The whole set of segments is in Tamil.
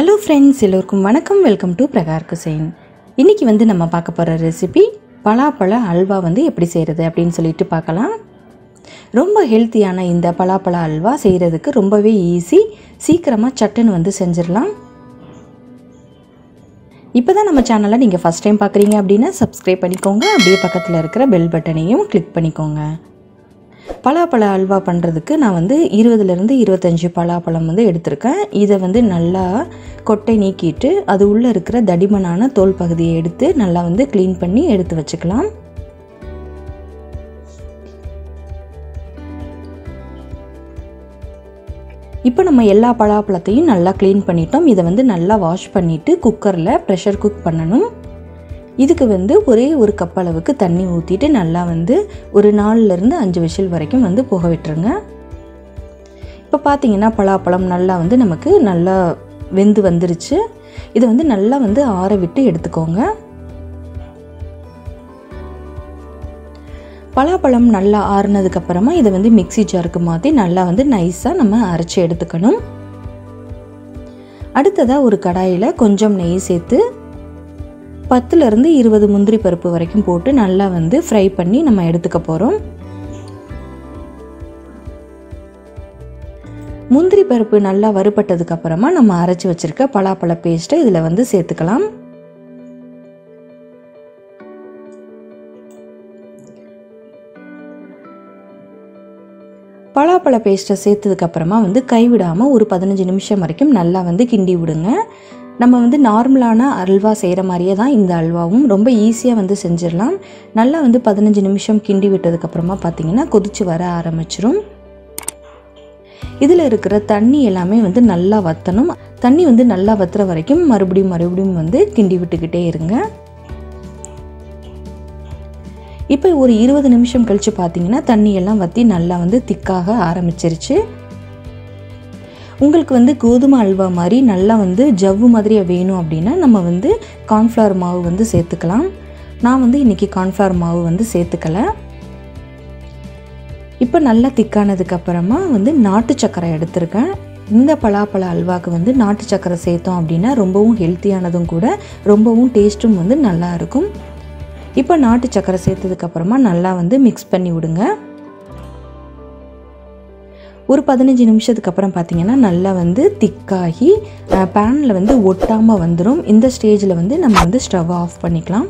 ஹலோ ஃப்ரெண்ட்ஸ் எல்லோருக்கும் வணக்கம் வெல்கம் டு பிரகார் குசைன் இன்றைக்கி வந்து நம்ம பார்க்க போகிற ரெசிபி பலாப்பழ அல்வா வந்து எப்படி செய்கிறது அப்படின்னு சொல்லிட்டு பார்க்கலாம் ரொம்ப ஹெல்த்தியான இந்த பலாப்பழ அல்வா செய்கிறதுக்கு ரொம்பவே ஈஸி சீக்கிரமாக சட்டுன்னு வந்து செஞ்சிடலாம் இப்போ தான் நம்ம சேனலை நீங்கள் ஃபஸ்ட் டைம் பார்க்குறீங்க அப்படின்னா சப்ஸ்கிரைப் பண்ணிக்கோங்க அப்படியே பக்கத்தில் இருக்கிற பெல் பட்டனையும் கிளிக் பண்ணிக்கோங்க பலாப்பழ அல்வா பண்ணுறதுக்கு நான் வந்து இருபதுலேருந்து இருபத்தஞ்சி பலாப்பழம் வந்து எடுத்திருக்கேன் இதை வந்து நல்லா கொட்டை நீக்கிட்டு அது உள்ளே இருக்கிற தடிமனான தோல் பகுதியை எடுத்து நல்லா வந்து க்ளீன் பண்ணி எடுத்து வச்சுக்கலாம் இப்போ நம்ம எல்லா பலாப்பழத்தையும் நல்லா க்ளீன் பண்ணிட்டோம் இதை வந்து நல்லா வாஷ் பண்ணிவிட்டு குக்கரில் ப்ரெஷர் குக் பண்ணணும் இதுக்கு வந்து ஒரே ஒரு கப் அளவுக்கு தண்ணி ஊற்றிட்டு நல்லா வந்து ஒரு நாலுலேருந்து அஞ்சு விசில் வரைக்கும் வந்து போக விட்டுருங்க இப்போ பார்த்தீங்கன்னா பலாப்பழம் நல்லா வந்து நமக்கு நல்லா வெந்து வந்துருச்சு இதை வந்து நல்லா வந்து ஆற விட்டு எடுத்துக்கோங்க பலாப்பழம் நல்லா ஆறுனதுக்கப்புறமா இதை வந்து மிக்சி ஜாருக்கு மாற்றி நல்லா வந்து நைஸாக நம்ம அரைச்சி எடுத்துக்கணும் அடுத்ததாக ஒரு கடாயில் கொஞ்சம் நெய் சேர்த்து பத்துலேருந்து இருபது முந்திரி பருப்பு வரைக்கும் போட்டு நல்லா வந்து ஃப்ரை பண்ணி நம்ம எடுத்துக்க போகிறோம் முந்திரி பருப்பு நல்லா வறுபட்டதுக்கு அப்புறமா நம்ம அரைச்சி வச்சிருக்க பலாப்பழ பேஸ்ட்டை இதில் வந்து சேர்த்துக்கலாம் பலாப்பழ பேஸ்ட்டை சேர்த்ததுக்கப்புறமா வந்து கைவிடாமல் ஒரு பதினஞ்சு நிமிஷம் வரைக்கும் நல்லா வந்து கிண்டி விடுங்க நம்ம வந்து நார்மலான அல்வா செய்கிற மாதிரியே தான் இந்த அல்வாவும் ரொம்ப ஈஸியாக வந்து செஞ்சிடலாம் நல்லா வந்து பதினஞ்சு நிமிஷம் கிண்டி விட்டதுக்கப்புறமா பார்த்தீங்கன்னா கொதிச்சு வர ஆரம்பிச்சிரும் இதில் இருக்கிற தண்ணி எல்லாமே வந்து நல்லா வற்றணும் தண்ணி வந்து நல்லா வத்துற வரைக்கும் மறுபடியும் மறுபடியும் வந்து கிண்டி விட்டுக்கிட்டே இருங்க இப்போ ஒரு இருபது நிமிஷம் கழித்து பார்த்தீங்கன்னா தண்ணி எல்லாம் வற்றி நல்லா வந்து திக்காக ஆரம்பிச்சிருச்சு உங்களுக்கு வந்து கோதுமை அல்வா மாதிரி நல்லா வந்து ஜவ்வு மாதிரியே வேணும் அப்படின்னா நம்ம வந்து கார்ன்ஃப்ளவர் மாவு வந்து சேர்த்துக்கலாம் நான் வந்து இன்றைக்கி கார்ன்ஃப்ளவர் மாவு வந்து சேர்த்துக்கலை இப்போ நல்லா திக்கானதுக்கப்புறமா வந்து நாட்டு சக்கரை எடுத்திருக்கேன் இந்த பலாப்பழ அல்வாவுக்கு வந்து நாட்டு சக்கரை சேர்த்தோம் அப்படின்னா ரொம்பவும் ஹெல்த்தியானதும் கூட ரொம்பவும் டேஸ்ட்டும் வந்து நல்லா இருக்கும் இப்போ நாட்டு சக்கரை சேர்த்ததுக்கப்புறமா நல்லா வந்து மிக்ஸ் பண்ணி விடுங்க ஒரு பதினஞ்சு நிமிஷத்துக்கு அப்புறம் பார்த்தீங்கன்னா நல்லா வந்து திக்காகி பேனில் வந்து ஒட்டாமல் வந்துடும் இந்த ஸ்டேஜில் வந்து நம்ம வந்து ஸ்டவ் ஆஃப் பண்ணிக்கலாம்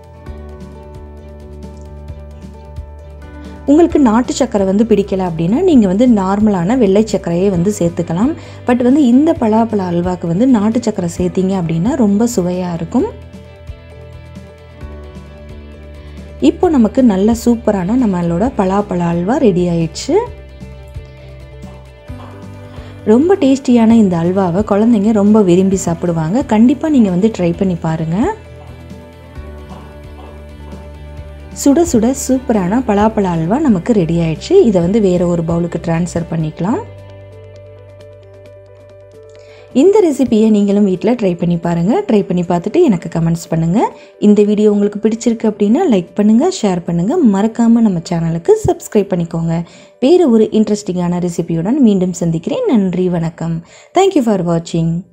உங்களுக்கு நாட்டு சக்கரை வந்து பிடிக்கல அப்படின்னா நீங்கள் வந்து நார்மலான வெள்ளை சக்கரையே வந்து சேர்த்துக்கலாம் பட் வந்து இந்த பலாப்பழ அல்வாக்கு வந்து நாட்டு சக்கரை சேர்த்திங்க அப்படின்னா ரொம்ப சுவையாக இருக்கும் இப்போ நமக்கு நல்ல சூப்பரான நம்மளோட பலாப்பழ அல்வா ரெடி ஆயிடுச்சு ரொம்ப டேஸ்டியான இந்த அல்வாவை குழந்தைங்க ரொம்ப விரும்பி சாப்பிடுவாங்க கண்டிப்பாக நீங்கள் வந்து ட்ரை பண்ணி பாருங்கள் சுட சுட சூப்பரான பலாப்பழ அல்வா நமக்கு ரெடி ஆயிடுச்சு இதை வந்து வேறு ஒரு பவுலுக்கு ட்ரான்ஸ்ஃபர் பண்ணிக்கலாம் இந்த ரெசிபியை நீங்களும் வீட்டில் ட்ரை பண்ணி பாருங்கள் ட்ரை பண்ணி பார்த்துட்டு எனக்கு கமெண்ட்ஸ் பண்ணுங்கள் இந்த வீடியோ உங்களுக்கு பிடிச்சிருக்கு அப்படின்னா லைக் பண்ணுங்கள் ஷேர் பண்ணுங்கள் மறக்காமல் நம்ம சேனலுக்கு சப்ஸ்கிரைப் பண்ணிக்கோங்க வேறு ஒரு இன்ட்ரெஸ்டிங்கான ரெசிபியுடன் மீண்டும் சந்திக்கிறேன் நன்றி வணக்கம் தேங்க்யூ ஃபார் வாட்சிங்